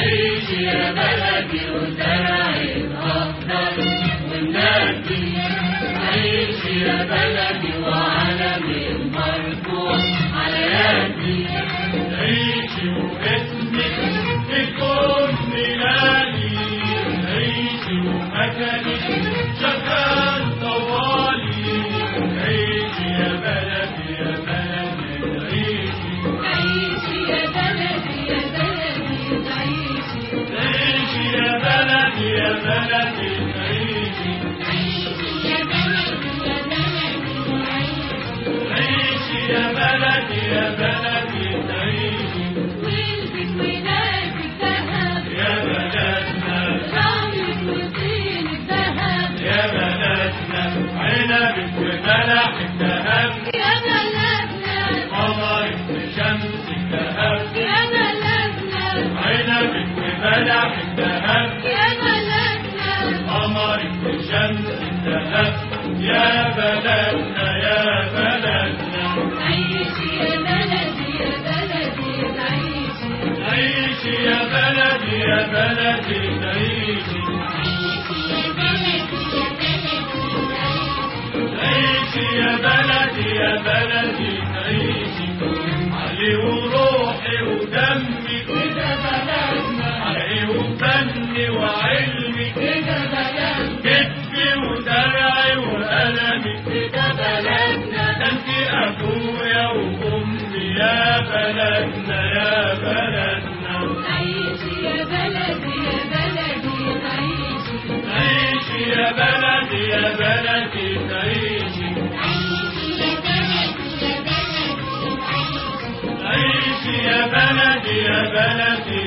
عيشي يا بلدي وزرعي الأخضر والنادي عيشي يا بلدي وعلمي المرفوع على يدي عيشي واسمك في كل ميلادي عيشي ومكانك شغال طوالي عيشي يا بلدي يا بلدي عيشي عيشي يا بلدي يا بلدي عيشي عيشي يا بلدي يا بلدي عيشي يا بلدي يا بلدي عيشي يا بلدي يا بلدي عيشي والبس ونادي الذهب يا بلدنا رملك وطين الذهب يا بلدنا عنبك وبلحك ذهب يا بلدنا قمرك وشمسك ذهب يا بلدنا عنبك وبلحك ذهب يا بلدنا قمرك وشمسك ذهب يا بلدنا يا بلدنا عيشي يا بلدي يا بلدي عيشي عيشي يا بلدي يا بلدي عيشي عيشي يا بلدي يا بلدي عيشي علي وروحي ودمي كده بلدنا علي وفني وعلمي كده بلدنا كتفي ودرعي وقلمي كده بلدنا ده انت ابويا وامي يا بلدنا يا بلدنا عيشي يا بلدي يا بلدي عيشي عيشي يا بلدي يا بلدي عيشي عيشي يا بلدي يا بلدي